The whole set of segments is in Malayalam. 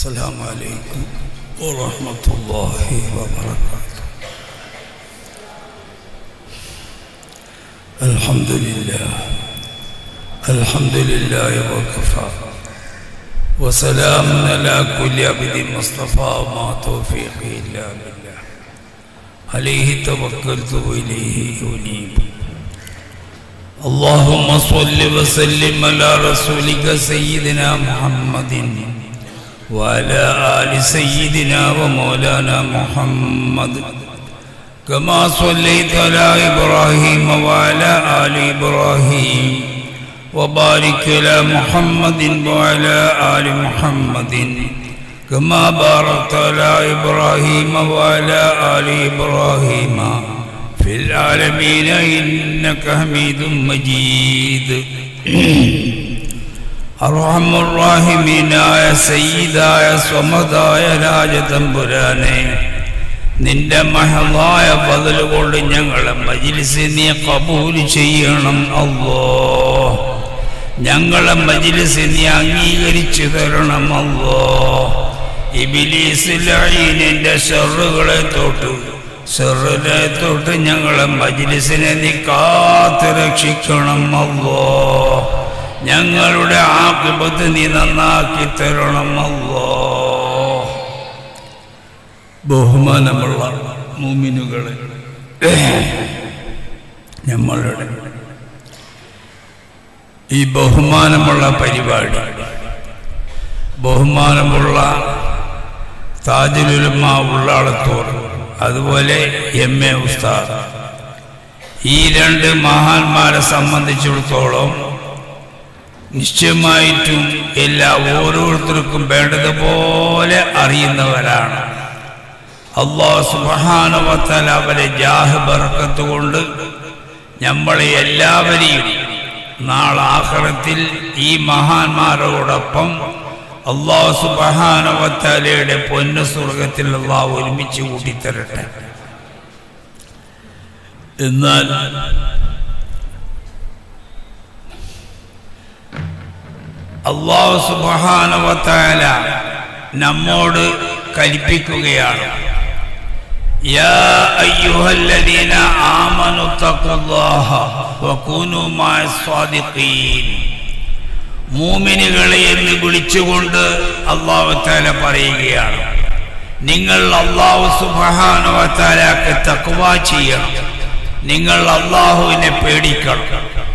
السلام عليكم ورحمة الله وبركاته الحمد لله الحمد لله وكفى وسلام على كل عبد مصطفى ما توفيقي إلا بالله عليه توكلت وإليه أنيب اللهم صل وسلم على رسولك سيدنا محمد وعلى آل سيدنا ومولانا محمد كما صليت على إبراهيم وعلى آل إبراهيم وبارك على محمد وعلى آل محمد كما باركت على إبراهيم وعلى آل إبراهيم في العالمين إنك حميد مجيد അർഹമുറാഹിമീനായ സയ്യിദായ സ്വമതായ രാജതമ്പുരാനെ നിന്റെ മഹളായ ബദൽ കൊണ്ട് ഞങ്ങളെ മജിലിസ് നീ കബൂൽ ചെയ്യണം അല്ലോ ഞങ്ങളെ മജിലിസ് നീ അംഗീകരിച്ചു തരണം അല്ലോ ഇബിലീസിന്റെ ഷെറുകളെ തൊട്ട് ഷെറിനെ തൊട്ട് ഞങ്ങളെ മജിലിസിനെ നീ കാത്തു രക്ഷിക്കണം അല്ലോ ഞങ്ങളുടെ ആക്കിപത്ത് നീ നന്നാക്കി തരണമല്ലോ ബഹുമാനമുള്ള മൂമിനുകളെ നമ്മളുടെ ഈ ബഹുമാനമുള്ള പരിപാടി ബഹുമാനമുള്ള താജുലുലമ ഉള്ളാളത്തോർ അതുപോലെ എം എ ഉസ്താദ് ഈ രണ്ട് മഹാന്മാരെ സംബന്ധിച്ചിടത്തോളം നിശ്ചയമായിട്ടും എല്ലാ ഓരോരുത്തർക്കും വേണ്ടതുപോലെ അറിയുന്നവരാണ് അള്ളാഹു സുബാനുവത്താൽ അവരെ ജാഹ് ബർക്കത്ത് കൊണ്ട് നമ്മളെ എല്ലാവരെയും നാളാഹ്റത്തിൽ ഈ മഹാന്മാരോടൊപ്പം അള്ളാഹു സുബാനുവത്താലയുടെ പൊന്നു സ്വർഗത്തിൽ അള്ളാഹു ഒരുമിച്ച് കൂട്ടിത്തരട്ടെ എന്നാൽ അള്ളാഹു സുബാനവത്താല നമ്മോട് കൽപ്പിക്കുകയാണ് يا أيها الذين آمنوا اتقوا الله وكونوا مع الصادقين മൂമിനുകളെ എന്ന് വിളിച്ചുകൊണ്ട് അള്ളാഹുത്താല പറയുകയാണ് നിങ്ങൾ അള്ളാഹു സുബാനുവത്താലാക്ക് തക്കുവ ചെയ്യണം നിങ്ങൾ അള്ളാഹുവിനെ പേടിക്കണം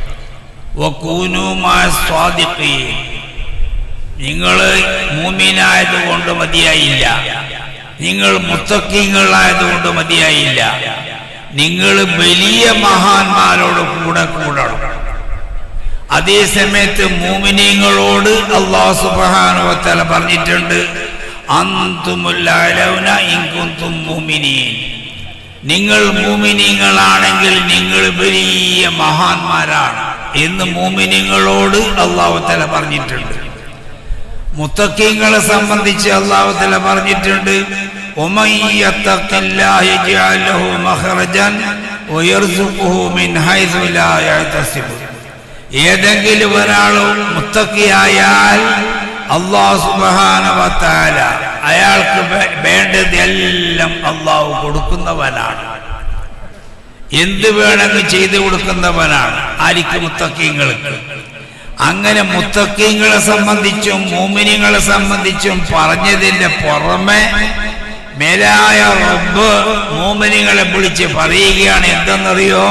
സ്വാദിക്കുകയും നിങ്ങൾ മൂമീനായതുകൊണ്ട് മതിയായില്ല നിങ്ങൾ മുത്തക്കിങ്ങളായതുകൊണ്ട് മതിയായില്ല നിങ്ങൾ വലിയ മഹാന്മാരോട് കൂടെ കൂടണം അതേ സമയത്ത് മൂമിനീങ്ങളോട് അള്ളാഹു സുബാനുവത്തല പറഞ്ഞിട്ടുണ്ട് അന്തുമുല്ലൗന ഇങ്കുന്തും മൂമിനീൻ നിങ്ങൾ മൂമിനീങ്ങളാണെങ്കിൽ നിങ്ങൾ വലിയ മഹാന്മാരാണ് എന്ന് മൂമിനിങ്ങളോട് അള്ളാഹുത്തല പറഞ്ഞിട്ടുണ്ട് മുത്തക്കീങ്ങളെ സംബന്ധിച്ച് അള്ളാഹുത്തല പറഞ്ഞിട്ടുണ്ട് ഏതെങ്കിലും ഒരാൾ മുത്തക്കിയായാൽ അള്ളാഹു സുബാനവത്താല അയാൾക്ക് വേണ്ടതെല്ലാം അള്ളാഹു കൊടുക്കുന്നവനാണ് എന്ത് വേണമെങ്കിൽ ചെയ്തു കൊടുക്കുന്നവനാണ് ആരിക്ക് മുത്തക്കീങ്ങൾക്ക് അങ്ങനെ മുത്തക്കീങ്ങളെ സംബന്ധിച്ചും മോമിനിങ്ങളെ സംബന്ധിച്ചും പറഞ്ഞതിന്റെ പുറമെ മേലായ റബ്ബ് മോമിനിങ്ങളെ വിളിച്ച് പറയുകയാണ് എന്തെന്നറിയോ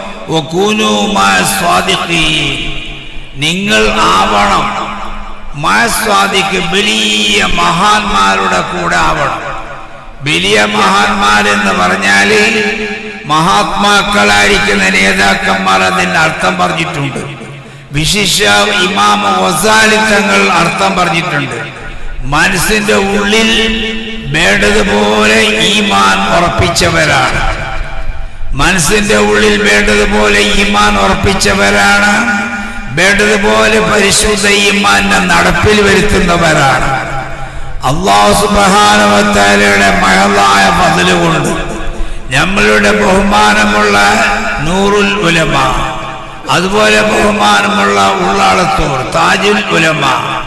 സ്വാദിഖീ നിങ്ങൾ ആവണം മാസ്വാദിക്ക് വലിയ മഹാന്മാരുടെ കൂടെ ആവണം വലിയ മഹാന്മാരെന്ന് പറഞ്ഞാൽ മഹാത്മാക്കളായിരിക്കുന്ന നേതാക്കന്മാർ അതിന് അർത്ഥം പറഞ്ഞിട്ടുണ്ട് വിശിഷ്ട ഇമാമ വസാലി തങ്ങൾ അർത്ഥം പറഞ്ഞിട്ടുണ്ട് മനസ്സിന്റെ ഉള്ളിൽ വേണ്ടതുപോലെ ഈമാൻ ഉറപ്പിച്ചവരാണ് മനസ്സിന്റെ ഉള്ളിൽ വേണ്ടതുപോലെ ഈമാൻ ഉറപ്പിച്ചവരാണ് വേണ്ടതുപോലെ പരിശുദ്ധ ഈമാനെ നടപ്പിൽ വരുത്തുന്നവരാണ് അള്ളാഹു സുബാനവത്താലയുടെ മഹളായ പതിലുകൊണ്ട് നമ്മളുടെ ബഹുമാനമുള്ള നൂറുൽ ഉലമ അതുപോലെ ബഹുമാനമുള്ള ഉള്ളാളത്തൂർ താജുൽ ഉലമ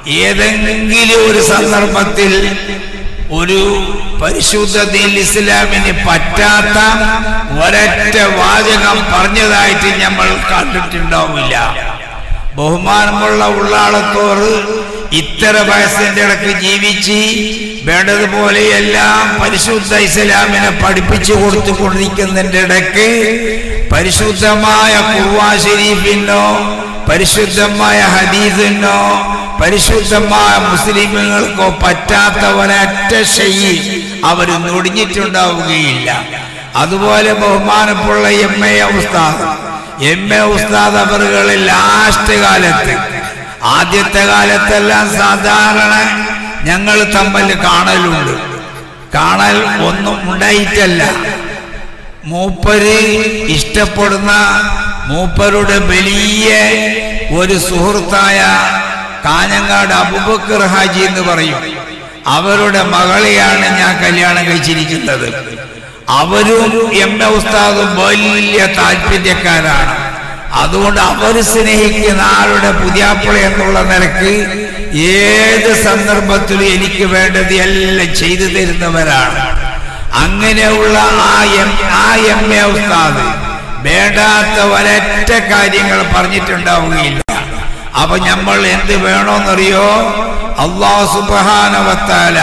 ഏതെങ്കിലും ഒരു സന്ദർഭത്തിൽ ഒരു പരിശുദ്ധ ദീൻ ഇസ്ലാമിന് പറ്റാത്ത ഒരൊറ്റ വാചകം പറഞ്ഞതായിട്ട് നമ്മൾ കണ്ടിട്ടുണ്ടാവില്ല ബഹുമാനമുള്ള ഉള്ളാളത്തോറ് ഇത്ര വയസ്സിന്റെ ഇടക്ക് ജീവിച്ച് വേണ്ടതുപോലെ എല്ലാം പരിശുദ്ധ ഇസ്ലാമിനെ പഠിപ്പിച്ചു കൊടുത്തുകൊണ്ടിരിക്കുന്നതിന്റെ ഇടയ്ക്ക് പരിശുദ്ധമായ ഖുർആൻ ഷരീഫിനോ പരിശുദ്ധമായ ഹദീസിനോ പരിശുദ്ധമായ മുസ്ലിമുകൾക്കോ പറ്റാത്ത ഒരൊറ്റ ശൈലി അവർ നൊടിഞ്ഞിട്ടുണ്ടാവുകയില്ല അതുപോലെ ബഹുമാനപ്പുള്ള എം എ ഉസ്താദ് എം എ ഉസ്താദ് അവറുകൾ ലാസ്റ്റ് കാലത്ത് ആദ്യത്തെ കാലത്തെല്ലാം സാധാരണ ഞങ്ങൾ തമ്മിൽ കാണലുണ്ട് കാണൽ ഒന്നും ഉണ്ടായിട്ടല്ല മൂപ്പര് ഇഷ്ടപ്പെടുന്ന മൂപ്പരുടെ വലിയ ഒരു സുഹൃത്തായ കാഞ്ഞങ്ങാട് അബുബക്കർ ഹാജി എന്ന് പറയും അവരുടെ മകളെയാണ് ഞാൻ കല്യാണം കഴിച്ചിരിക്കുന്നത് അവരും എം എ ഉസ്താദും വലിയ താല്പര്യക്കാരാണ് അതുകൊണ്ട് അവർ സ്നേഹിക്കുന്ന ആളുടെ പുതിയാപ്പിള എന്നുള്ള നിലക്ക് ഏത് സന്ദർഭത്തിലും എനിക്ക് വേണ്ടത് എല്ലാം ചെയ്തു തരുന്നവരാണ് അങ്ങനെയുള്ള ആ എം ആ എം എ ഉസ്താദ് വേണ്ടാത്ത ഒരൊറ്റ കാര്യങ്ങൾ പറഞ്ഞിട്ടുണ്ടാവുകയില്ല അപ്പൊ നമ്മൾ എന്ത് വേണോന്നറിയോ അള്ളാഹു സുബാനവത്താല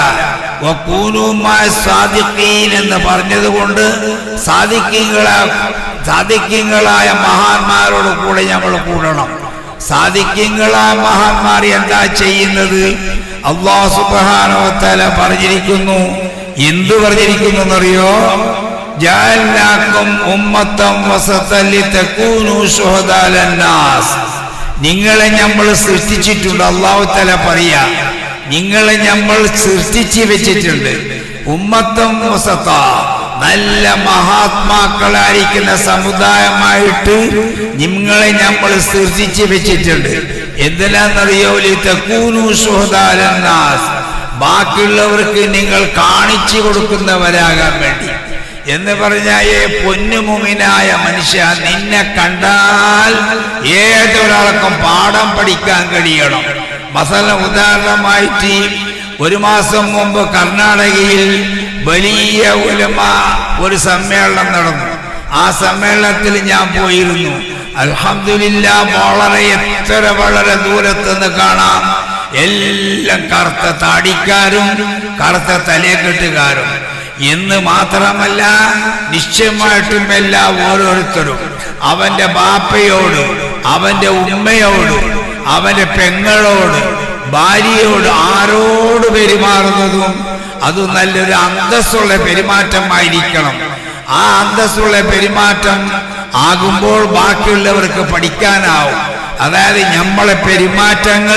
സാദിഖീൻ എന്ന് പറഞ്ഞതുകൊണ്ട് സാദിഖ്യങ്ങളെ സാദിഖ്യങ്ങളായ മഹാന്മാരോട് കൂടെ നമ്മൾ കൂടണം സാദിഖ്യങ്ങളായ മഹാന്മാർ എന്താ ചെയ്യുന്നത് അള്ളാഹു സുബാനവത്താല പറഞ്ഞിരിക്കുന്നു എന്ത് പറഞ്ഞിരിക്കുന്നു എന്നറിയോ ജാലാക്കും ഉമ്മത്തം വസത്തല്ലി തെക്കൂനു ഷുഹദാലന്നാസ് നിങ്ങളെ നമ്മൾ സൃഷ്ടിച്ചിട്ടുണ്ട് അള്ളാഹു തല പറയാ നിങ്ങളെ നമ്മൾ സൃഷ്ടിച്ച് വെച്ചിട്ടുണ്ട് ഉമ്മത്തം വസത്ത നല്ല മഹാത്മാക്കളായിരിക്കുന്ന സമുദായമായിട്ട് നിങ്ങളെ നമ്മൾ സൃഷ്ടിച്ച് വെച്ചിട്ടുണ്ട് എന്തിനാന്നറിയോ തെക്കൂനു ഷുഹദാലന്നാസ് ബാക്കിയുള്ളവർക്ക് നിങ്ങൾ കാണിച്ചു കൊടുക്കുന്നവരാകാൻ വേണ്ടി എന്ന് പറഞ്ഞാൽ പൊന്നുമുമിനായ മനുഷ്യ നിന്നെ കണ്ടാൽ ഏതൊരാൾക്കും പാഠം പഠിക്കാൻ കഴിയണം മസല ഉദാഹരണമായിട്ട് ഒരു മാസം മുമ്പ് കർണാടകയിൽ വലിയ ഉലമ ഒരു സമ്മേളനം നടന്നു ആ സമ്മേളനത്തിൽ ഞാൻ പോയിരുന്നു അൽഹമില്ല വളരെ എത്ര വളരെ ദൂരത്തുനിന്ന് കാണാം എല്ലാം കറുത്ത താടിക്കാരും കറുത്ത തലയെക്കെട്ടുകാരും എന്ന് മാത്രമല്ല നിശ്ചയമായിട്ടും എല്ലാ ഓരോരുത്തരും അവന്റെ ബാപ്പയോട് അവന്റെ ഉമ്മയോട് അവന്റെ പെങ്ങളോട് ഭാര്യയോട് ആരോട് പെരുമാറുന്നതും അത് നല്ലൊരു അന്തസ്സുള്ള പെരുമാറ്റമായിരിക്കണം ആ അന്തസ്സുള്ള പെരുമാറ്റം ആകുമ്പോൾ ബാക്കിയുള്ളവർക്ക് പഠിക്കാനാവും അതായത് നമ്മളെ പെരുമാറ്റങ്ങൾ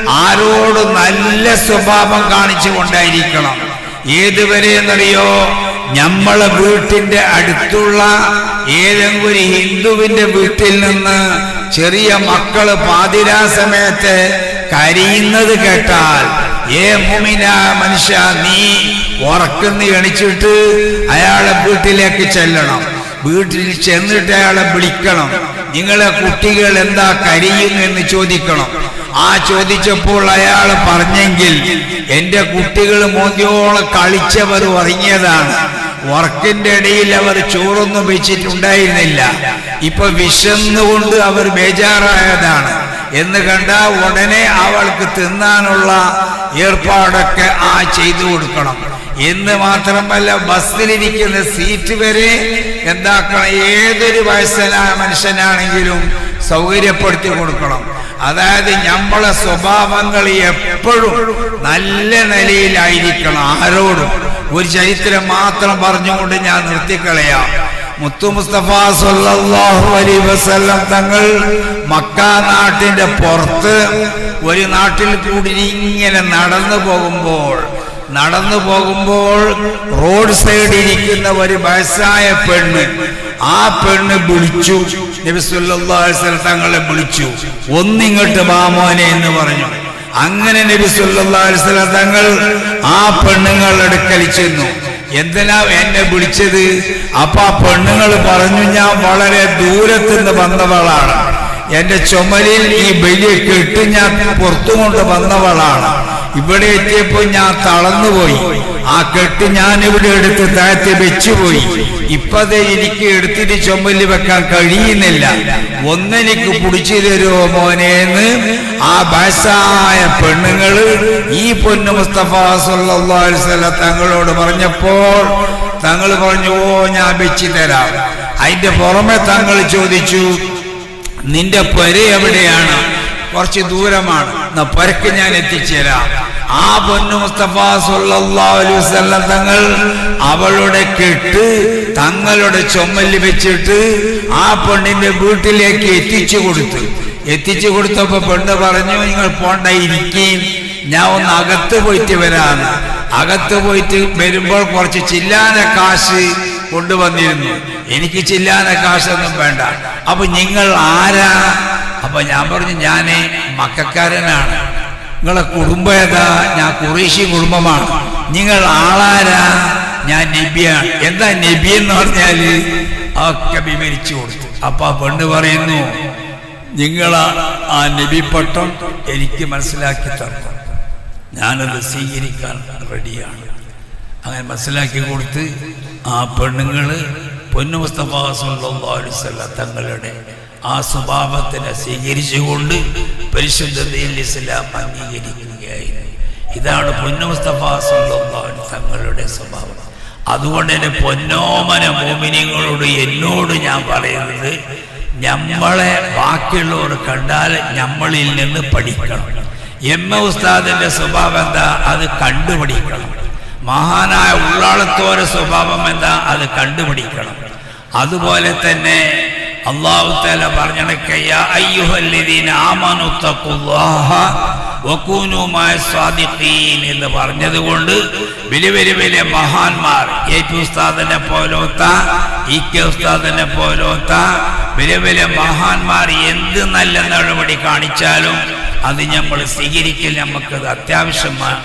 ആരോട് നല്ല സ്വഭാവം കാണിച്ചു കൊണ്ടായിരിക്കണം ഏതുവരെ എന്നറിയോ നമ്മളെ വീട്ടിന്റെ അടുത്തുള്ള ഏതെങ്കിലും ഒരു ഹിന്ദുവിന്റെ വീട്ടിൽ നിന്ന് ചെറിയ മക്കള് പാതിരാ സമയത്ത് കരയുന്നത് കേട്ടാൽ ഏ മുമിന മനുഷ്യ നീ ഉറക്കുന്ന എണിച്ചിട്ട് അയാളെ വീട്ടിലേക്ക് ചെല്ലണം വീട്ടിൽ ചെന്നിട്ട് അയാളെ വിളിക്കണം നിങ്ങളെ കുട്ടികൾ എന്താ കരയുന്നു എന്ന് ചോദിക്കണം ആ ചോദിച്ചപ്പോൾ അയാൾ പറഞ്ഞെങ്കിൽ എന്റെ കുട്ടികൾ മോന്തിയോളം കളിച്ചവർ ഉറങ്ങിയതാണ് ഉറക്കിന്റെ ഇടയിൽ അവർ ചോറൊന്നും വെച്ചിട്ടുണ്ടായിരുന്നില്ല ഇപ്പൊ വിശന്നുകൊണ്ട് അവർ ബേജാറായതാണ് എന്ന് കണ്ട ഉടനെ അവൾക്ക് തിന്നാനുള്ള ഏർപ്പാടൊക്കെ ആ ചെയ്തു കൊടുക്കണം എന്ന് മാത്രമല്ല ബസ്സിലിരിക്കുന്ന സീറ്റ് വരെ എന്താക്കണം ഏതൊരു വയസ്സനായ മനുഷ്യനാണെങ്കിലും സൗകര്യപ്പെടുത്തി കൊടുക്കണം അതായത് നമ്മളെ സ്വഭാവങ്ങൾ എപ്പോഴും നല്ല നിലയിലായിരിക്കണം ആരോടും ഒരു ചരിത്രം മാത്രം പറഞ്ഞുകൊണ്ട് ഞാൻ നിർത്തിക്കളയാം മുത്തു മുസ്തഫ സല്ലല്ലാഹു അലൈഹി വസല്ലം തങ്ങൾ മക്ക നാട്ടിന്റെ പുറത്ത് ഒരു നാട്ടിൽ കൂടി ഇങ്ങനെ നടന്നു പോകുമ്പോൾ നടന്നു പോകുമ്പോൾ റോഡ് സൈഡിൽ ഇരിക്കുന്ന ഒരു വയസ്സായ പെണ്ണ് ആ പെണ്ണ് വിളിച്ചു നബി സല്ലല്ലാഹു അലൈഹി വസല്ലം തങ്ങളെ വിളിച്ചു ഒന്നിങ്ങോട്ട് മാമോനെ എന്ന് പറഞ്ഞു അങ്ങനെ നബി സല്ലല്ലാഹു അലൈഹി വസല്ലം തങ്ങൾ ആ പെണ്ണുങ്ങൾ അടുക്കൽ ചെന്നു എന്തിനാ എന്നെ വിളിച്ചത് അപ്പൊ ആ പെണ്ണുങ്ങൾ പറഞ്ഞു ഞാൻ വളരെ ദൂരത്തുനിന്ന് വന്നവളാണ് എന്റെ ചുമലിൽ ഈ വലിയ കെട്ട് ഞാൻ പുറത്തു കൊണ്ട് വന്നവളാണ് ഇവിടെ എത്തിയപ്പോൾ ഞാൻ തളർന്നുപോയി ആ കെട്ട് ഞാൻ ഇവിടെ എടുത്ത് താഴ്ത്തി വെച്ചുപോയി ഇപ്പതേ എനിക്ക് എടുത്തിട്ട് ചുമലിൽ വെക്കാൻ കഴിയുന്നില്ല ഒന്നെനിക്ക് പിടിച്ചു തരുമോ മോനേന്ന് ആ ബാസായ പെണ്ണുങ്ങള് ഈ പൊന്നു മുസ്തഫ സല്ലല്ലാഹു അലൈഹി വസല്ലം തങ്ങളോട് പറഞ്ഞപ്പോൾ തങ്ങൾ പറഞ്ഞു ഓ ഞാൻ വെച്ച് തരാം അതിന്റെ പുറമെ തങ്ങൾ ചോദിച്ചു നിന്റെ പൊര എവിടെയാണ് കുറച്ച് ദൂരമാണ് എന്നാ പൊരക്ക് ഞാൻ എത്തിച്ചേരാം ആ പൊന്നു മുസ്തഫ സല്ലല്ലാഹു അലൈഹി വസല്ലം തങ്ങൾ അവളുടെ കെട്ട് തങ്ങളുടെ ചുമലിൽ വെച്ചിട്ട് ആ പെണ്ണിന്റെ വീട്ടിലേക്ക് എത്തിച്ചു കൊടുത്തു എത്തിച്ചു കൊടുത്തപ്പോ പെണ്ണ് പറഞ്ഞു നിങ്ങൾ പോണ്ട ഇരിക്കുകയും ഞാൻ ഒന്ന് അകത്ത് പോയിട്ട് വരാന്ന് അകത്ത് പോയിട്ട് വരുമ്പോൾ കുറച്ച് ചില്ലാന കാശ് കൊണ്ടുവന്നിരുന്നു എനിക്ക് ചില്ലാന കാശൊന്നും വേണ്ട അപ്പൊ നിങ്ങൾ ആരാ അപ്പൊ ഞാൻ പറഞ്ഞു ഞാന് മക്കാരനാണ് നിങ്ങളെ കുടുംബം ഏതാ ഞാൻ കുറേശ്ശി കുടുംബമാണ് നിങ്ങൾ ആളാരാ ഞാൻ നബിയാണ് എന്താ നബി എന്ന് പറഞ്ഞാല് ഒക്കെ വിവരിച്ചു കൊടുത്തു അപ്പൊ ആ പെണ്ണ് പറയുന്നു നിങ്ങൾ ആ നബി പട്ടം എനിക്ക് മനസ്സിലാക്കി തരണം ഞാനത് സ്വീകരിക്കാൻ റെഡിയാണ് അങ്ങനെ മനസ്സിലാക്കി കൊടുത്ത് ആ പെണ്ണുങ്ങള് പൊന്നു മുസ്തഫ സല്ലല്ലാഹു അലൈഹി വസല്ലം തങ്ങളുടെ ആ സ്വഭാവത്തിനെ സ്വീകരിച്ചുകൊണ്ട് പരിശുദ്ധ ദീൻ ഇസ്ലാം അംഗീകരിക്കുകയായിരുന്നു ഇതാണ് പൊന്നു മുസ്തഫ സല്ലല്ലാഹു അലൈഹി തങ്ങളുടെ സ്വഭാവം അതുകൊണ്ട് തന്നെ പൊന്നോമന മോമിനിങ്ങളോട് എന്നോട് ഞാൻ പറയുന്നത് നമ്മളെ ബാക്കിയുള്ളവർ കണ്ടാൽ നമ്മളിൽ നിന്ന് പഠിക്കണം എം എ ഉസ്താദിന്റെ സ്വഭാവം എന്താ അത് കണ്ടുപിടിക്കണം മഹാനായ ഉള്ളാളത്തോര സ്വഭാവം എന്താ അത് കണ്ടുപിടിക്കണം അതുപോലെ തന്നെ അള്ളാഹു തല പറഞ്ഞിടക്കയ്യ അയ്യുഹല്ലദീന ആമനു തഖുല്ലാഹ വകൂനു മഅ സ്വാദിഖീൻ എന്ന് പറഞ്ഞതുകൊണ്ട് വലിയ വലിയ വലിയ മഹാന്മാർ എ പി ഉസ്താദിനെ പോലോത്ത ഇ കെ ഉസ്താദിനെ പോലോത്ത വലിയ വലിയ മഹാന്മാർ എന്ത് നല്ല നടപടി കാണിച്ചാലും അത് നമ്മൾ സ്വീകരിക്കൽ നമുക്കത് അത്യാവശ്യമാണ്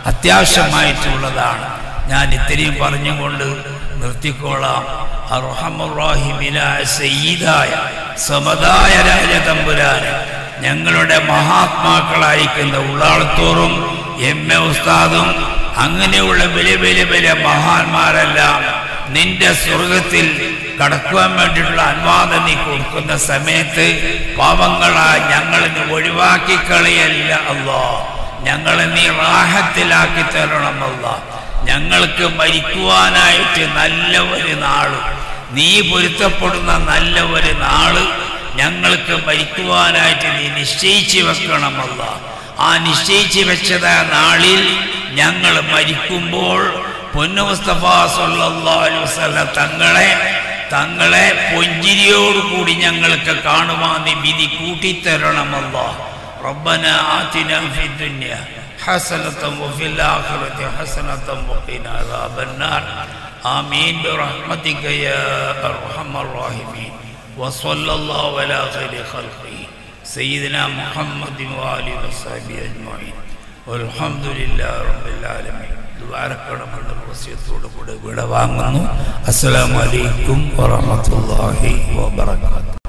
അത്യാവശ്യമായിട്ടുള്ളതാണ് ഞാൻ ഇത്രയും പറഞ്ഞുകൊണ്ട് നിർത്തിക്കോളാം അർഹമുറാഹിമിനായ സയ്യിദായ സമതായ രാജതമ്പുരാന് ഞങ്ങളുടെ മഹാത്മാക്കളായിരിക്കുന്ന ഉള്ളാളത്തോറും എം എ ഉസ്താദും അങ്ങനെയുള്ള വലിയ വലിയ വലിയ മഹാന്മാരെല്ലാം നിന്റെ സ്വർഗത്തിൽ കടക്കുവാൻ വേണ്ടിയിട്ടുള്ള അനുവാദം നീ കൊടുക്കുന്ന സമയത്ത് പാവങ്ങളായ ഞങ്ങളിന്ന് ഒഴിവാക്കി കളയല്ല അല്ലോ ഞങ്ങളെ നീ റാഹത്തിലാക്കി തരണമല്ല ഞങ്ങൾക്ക് മരിക്കുവാനായിട്ട് നല്ല ഒരു നാള് നീ പൊരുത്തപ്പെടുന്ന നല്ല ഒരു നാള് ഞങ്ങൾക്ക് മരിക്കുവാനായിട്ട് നീ നിശ്ചയിച്ചു വെക്കണമല്ല ആ നിശ്ചയിച്ചു വെച്ചതായ നാളിൽ ഞങ്ങൾ മരിക്കുമ്പോൾ പൊന്നു മുസ്തഫ സല്ലല്ലാഹു അലൈഹി വസല്ലം തങ്ങളെ തങ്ങളെ പൊഞ്ചിരിയോടുകൂടി ഞങ്ങൾക്ക് കാണുവാൻ നീ വിധി കൂട്ടിത്തരണമല്ലോ ربنا آتنا في الدنيا حسنة وفي الآخرة حسنة وقنا عذاب النار آمين برحمتك يا أرحم الراحمين وصلى الله على خير خلقه سيدنا محمد وآله وصحبه أجمعين والحمد لله رب العالمين ദ്വാരക്കണമെന്ന വസ്യത്തോടു കൂടെ വിട വാങ്ങുന്നു അസ്സലാമലൈക്കും വറഹമത്തല്ലാഹി വബർക്കാത്തു